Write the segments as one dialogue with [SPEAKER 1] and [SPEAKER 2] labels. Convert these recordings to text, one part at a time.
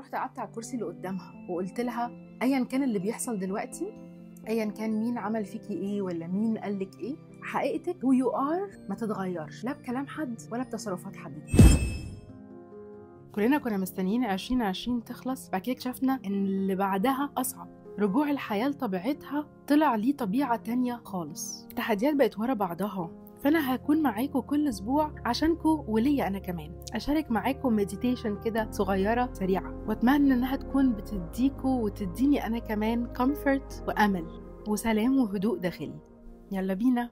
[SPEAKER 1] رحت قعدت على الكرسي اللي قدامها وقلت لها ايا كان اللي بيحصل دلوقتي ايا كان مين عمل فيكي ايه ولا مين قالك ايه حقيقتك who you are ما تتغيرش لا بكلام حد ولا بتصرفات حد تاني كلنا كنا مستنيين 2020 تخلص بعد كده اكتشفنا ان اللي بعدها اصعب رجوع الحياة لطبيعتها طلع ليه طبيعة تانية خالص التحديات بقت ورا بعضها فانا هكون معاكم كل اسبوع عشانكم وليا انا كمان اشارك معاكم مديتيشن كده صغيره سريعه واتمنى انها تكون بتديكوا وتديني انا كمان كومفورت وامل وسلام وهدوء داخلي يلا بينا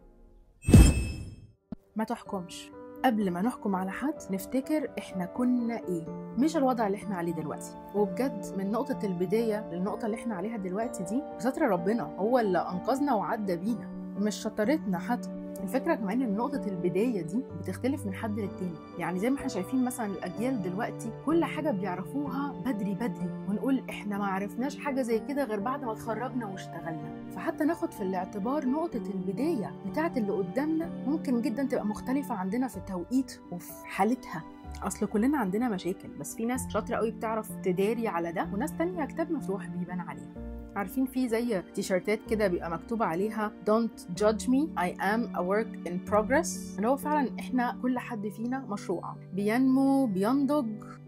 [SPEAKER 1] ما تحكمش قبل ما نحكم على حد نفتكر احنا كنا ايه مش الوضع اللي احنا عليه دلوقتي وبجد من نقطة البداية للنقطة اللي احنا عليها دلوقتي دي بستر ربنا هو اللي انقذنا وعدى بينا مش شطارتنا حتى الفكره كمان ان نقطه البدايه دي بتختلف من حد للتاني يعني زي ما احنا شايفين مثلا الاجيال دلوقتي كل حاجه بيعرفوها بدري بدري ونقول احنا ما عرفناش حاجه زي كده غير بعد ما اتخرجنا واشتغلنا فحتى ناخد في الاعتبار نقطه البدايه بتاعه اللي قدامنا ممكن جدا تبقى مختلفه عندنا في التوقيت وفي حالتها اصل كلنا عندنا مشاكل بس في ناس شاطره قوي بتعرف تداري على ده وناس تانية كتاب مفتوح بيبان عليها عارفين في زي تيشرتات كده بيبقى مكتوب عليها don't judge me I am a work in progress اللي هو فعلا احنا كل حد فينا مشروع بينمو بينضج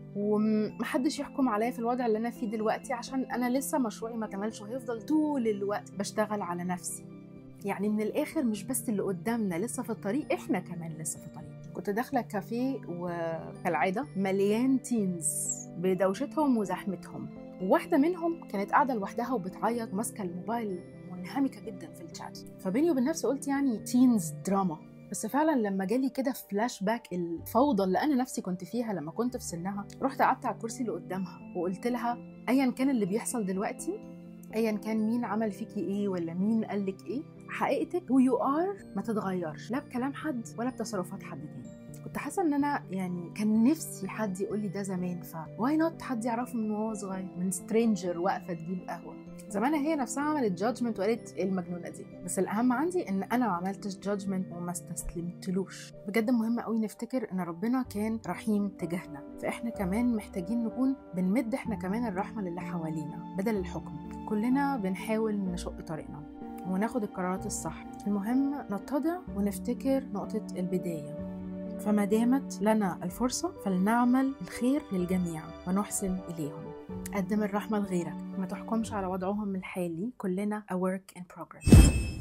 [SPEAKER 1] ومحدش يحكم عليا في الوضع اللي انا فيه دلوقتي عشان انا لسه مشروعي ما كملش وهيفضل طول الوقت بشتغل على نفسي يعني من الاخر مش بس اللي قدامنا لسه في الطريق احنا كمان لسه في الطريق كنت داخله كافيه وكالعاده مليان تينز بدوشتهم وزحمتهم وواحده منهم كانت قاعده لوحدها وبتعيط وماسكه الموبايل منهمكه جدا في الشات فبيني وبين نفسي قلت يعني تينز دراما بس فعلا لما جالي كده فلاش باك الفوضى اللي انا نفسي كنت فيها لما كنت في سنها رحت قعدت على الكرسي اللي قدامها وقلت لها ايا كان اللي بيحصل دلوقتي ايا كان مين عمل فيكي ايه ولا مين قالك ايه حقيقتك who you are ما تتغيرش لا بكلام حد ولا بتصرفات حد تاني كنت حاسه ان انا يعني كان نفسي حد يقول لي ده زمان ف واي نوت حد يعرفه من وهو صغير من سترينجر واقفه تجيب قهوه زمان هي نفسها عملت جادجمنت وقالت ايه المجنونه دي بس الاهم عندي ان انا ما عملتش جادجمنت وما استسلمتلوش بجد مهم قوي نفتكر ان ربنا كان رحيم تجاهنا فاحنا كمان محتاجين نكون بنمد احنا كمان الرحمه للي حوالينا بدل الحكم كلنا بنحاول نشق طريقنا وناخد القرارات الصح المهم نتضع ونفتكر نقطه البدايه فما دامت لنا الفرصة فلنعمل الخير للجميع ونحسن إليهم قدم الرحمة لغيرك ما تحكمش على وضعهم الحالي كلنا a work in progress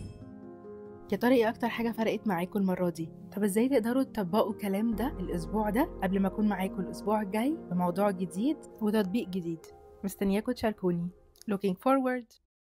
[SPEAKER 1] يا ترى ايه اكتر حاجه فرقت معاكم المره دي طب ازاي تقدروا تطبقوا الكلام ده الاسبوع ده قبل ما اكون معاكم الاسبوع الجاي بموضوع جديد وتطبيق جديد مستنياكم تشاركوني looking forward